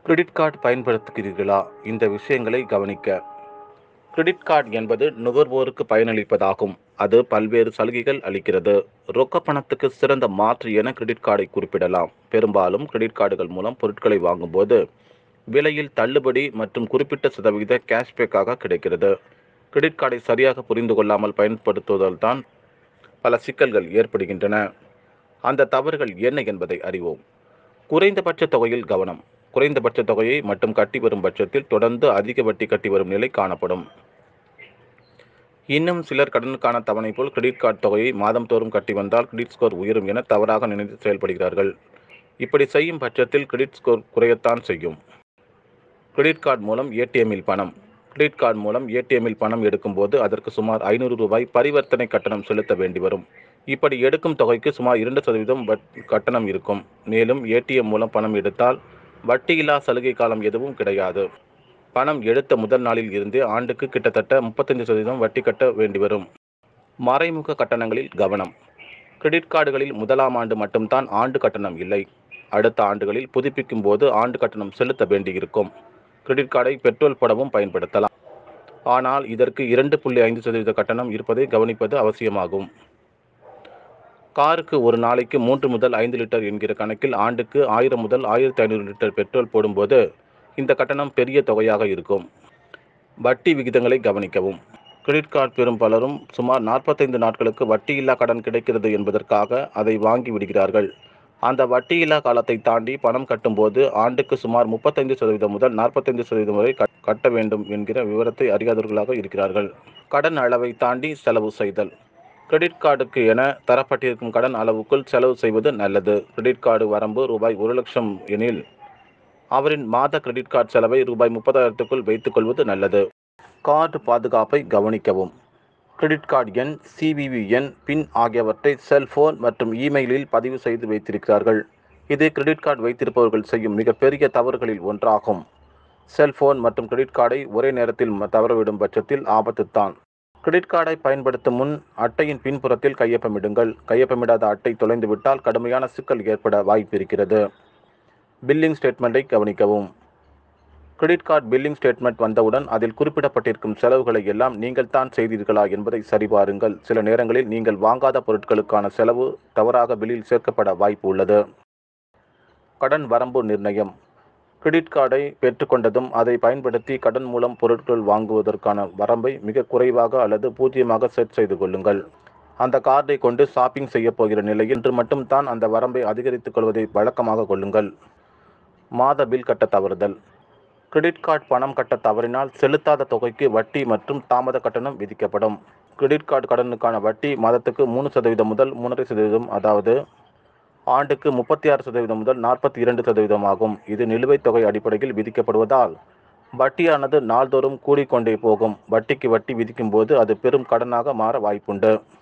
credit card பயன்படுத்துகிறீர்களா இந்த விஷயங்களை கவனிக்க கிரெடிட் கார்டு என்பது நுகர்வோருக்கு பயனளிப்பதாகும் அது பல்வேறு சலுகைகள் அளிக்கிறது ரொக்க பணத்துக்கு சிறந்த மாற்று என கிரெடிட் கார்டை குறிப்பிடலாம் பெரும்பாலும் கிரெடிட் கார்டுகள் மூலம் பொருட்களை வாங்கும்போது விலையில் தள்ளுபடி மற்றும் குறிப்பிட்ட சதவிகித கேஷ்பேக்காக கிடைக்கிறது கிரெடிட் கார்டை சரியாக புரிந்து கொள்ளாமல் பயன்படுத்துவதால் தான் பல சிக்கல்கள் ஏற்படுகின்றன அந்த தவறுகள் என்ன என்பதை அறிவோம் குறைந்தபட்ச தொகையில் கவனம் குறைந்தபட்ச தொகையை மட்டும் கட்டி வரும் பட்சத்தில் தொடர்ந்து அதிக வட்டி கட்டி வரும் நிலை காணப்படும் இன்னும் சிலர் கடனுக்கான தவணை போல் கிரெடிட் கார்டு தொகையை மாதம் தோறும் கட்டி வந்தால் கிரெடிட் ஸ்கோர் உயரும் என தவறாக நினைத்து செயல்படுகிறார்கள் இப்படி செய்யும் பட்சத்தில் கிரெடிட் ஸ்கோர் குறையத்தான் செய்யும் கிரெடிட் கார்டு மூலம் ஏடிஎம்மில் பணம் கிரெடிட் கார்டு மூலம் ஏடிஎம்மில் பணம் எடுக்கும்போது அதற்கு சுமார் ஐநூறு ரூபாய் பரிவர்த்தனை கட்டணம் செலுத்த வேண்டி வரும் இப்படி எடுக்கும் தொகைக்கு சுமார் இரண்டு சதவீதம் வட் கட்டணம் இருக்கும் மேலும் ஏடிஎம் மூலம் பணம் எடுத்தால் வட்டியில்லா சலுகை காலம் எதுவும் கிடையாது பணம் எடுத்த முதல் நாளில் இருந்தே ஆண்டுக்கு கிட்டத்தட்ட முப்பத்தஞ்சு சதவீதம் வட்டி கட்ட வேண்டி வரும் மறைமுக கட்டணங்களில் கவனம் கிரெடிட் கார்டுகளில் முதலாம் ஆண்டு மட்டும்தான் ஆண்டு கட்டணம் இல்லை அடுத்த ஆண்டுகளில் புதுப்பிக்கும் போது ஆண்டு கட்டணம் செலுத்த வேண்டியிருக்கும் கிரெடிட் கார்டை பெட்ரோல் போடவும் பயன்படுத்தலாம் ஆனால் இதற்கு இரண்டு புள்ளி ஐந்து சதவீத கட்டணம் இருப்பதை கவனிப்பது அவசியமாகும் காருக்கு ஒரு நாளைக்கு மூன்று முதல் ஐந்து லிட்டர் என்கிற கணக்கில் ஆண்டுக்கு ஆயிரம் முதல் ஆயிரத்தி ஐநூறு லிட்டர் பெட்ரோல் போடும்போது இந்த கட்டணம் பெரிய தொகையாக இருக்கும் வட்டி விகிதங்களை கவனிக்கவும் கிரெடிட் கார்டு பெறும் பலரும் சுமார் நாற்பத்தைந்து நாட்களுக்கு வட்டியில்லா கடன் கிடைக்கிறது என்பதற்காக அதை வாங்கி விடுகிறார்கள் அந்த வட்டியில்லா காலத்தை தாண்டி பணம் கட்டும்போது ஆண்டுக்கு சுமார் முப்பத்தைந்து சதவீதம் முதல் நாற்பத்தைந்து சதவீதம் வரை கட்- கட்ட வேண்டும் என்கிற விவரத்தை அறியாதவர்களாக இருக்கிறார்கள் கடன் அளவை தாண்டி செலவு செய்தல் கிரெடிட் கார்டுக்கு என தரப்பட்டிருக்கும் கடன் அளவுக்குள் செலவு செய்வது நல்லது கிரெடிட் கார்டு வரம்பு ரூபாய் ஒரு லட்சம் எனில் அவரின் மாத கிரெடிட் கார்டு செலவை ரூபாய் முப்பதாயிரத்துக்குள் வைத்துக்கொள்வது நல்லது கார்டு பாதுகாப்பை கவனிக்கவும் கிரெடிட் கார்டு எண் சிவிவி எண் பின் ஆகியவற்றை செல்போன் மற்றும் இமெயிலில் பதிவு செய்து வைத்திருக்கிறார்கள் இது கிரெடிட் கார்டு வைத்திருப்பவர்கள் செய்யும் மிகப்பெரிய தவறுகளில் ஒன்றாகும் செல்போன் மற்றும் கிரெடிட் கார்டை ஒரே நேரத்தில் ம- தவறவிடும் பட்சத்தில் ஆபத்துத்தான் கிரெடிட் கார்டை பயன்படுத்தும் முன் அட்டையின் பின்புறத்தில் கையொப்பமிடுங்கள் கையொப்பமிடாத அட்டை தொலைந்துவிட்டால் கடுமையான சிக்கல் ஏற்பட வாய்ப்பு இருக்கிறது பில்லிங் ஸ்டேட்மெண்ட்டை கவனிக்கவும் கிரெடிட் கார்டு பில்லிங் ஸ்டேட்மெண்ட் வந்தவுடன் அதில் குறிப்பிடப்பட்டிருக்கும் செலவுகளை எல்லாம் நீங்கள் தான் செய்தீர்களா என்பதை சரிபாருங்கள் சில நேரங்களில் நீங்கள் வாங்காத பொருட்களுக்கான செலவு தவறாக பில்லில் சேர்க்கப்பட வாய்ப்பு உள்ளது கடன் வரம்பு நிர்ணயம் கிரெடிட் கார்டை பெற்றுக்கொண்டதும் அதை பயன்படுத்தி கடன் மூலம் பொருட்கள் வாங்குவதற்கான வரம்பை மிக குறைவாக அல்லது பூஜ்ஜியமாக செட் செய்து கொள்ளுங்கள் அந்த கார்டை கொண்டு ஷாப்பிங் செய்ய போகிற நிலையில் இன்று மட்டும் தான் அந்த வரம்பை அதிகரித்துக் கொள்வதை வழக்கமாக கொள்ளுங்கள் மாத பில் கட்ட தவறுதல் கிரெடிட் கார்டு பணம் கட்ட தவறினால் செலுத்தாத தொகைக்கு வட்டி மற்றும் தாமத கட்டணம் விதிக்கப்படும் கிரெடிட் கார்டு கடனுக்கான வட்டி மாதத்துக்கு மூணு சதவீதம் முதல் மூன்றரை சதவீதம் அதாவது ஆண்டுக்கு முப்பத்தி ஆறு சதவீதம் முதல் நாற்பத்தி இரண்டு சதவீதம் ஆகும் இது நிலுவைத் தொகை அடிப்படையில் விதிக்கப்படுவதால் வட்டியானது நாள்தோறும் கூடிக்கொண்டே போகும் வட்டிக்கு வட்டி விதிக்கும் போது அது பெரும் கடனாக மாற வாய்ப்புண்டு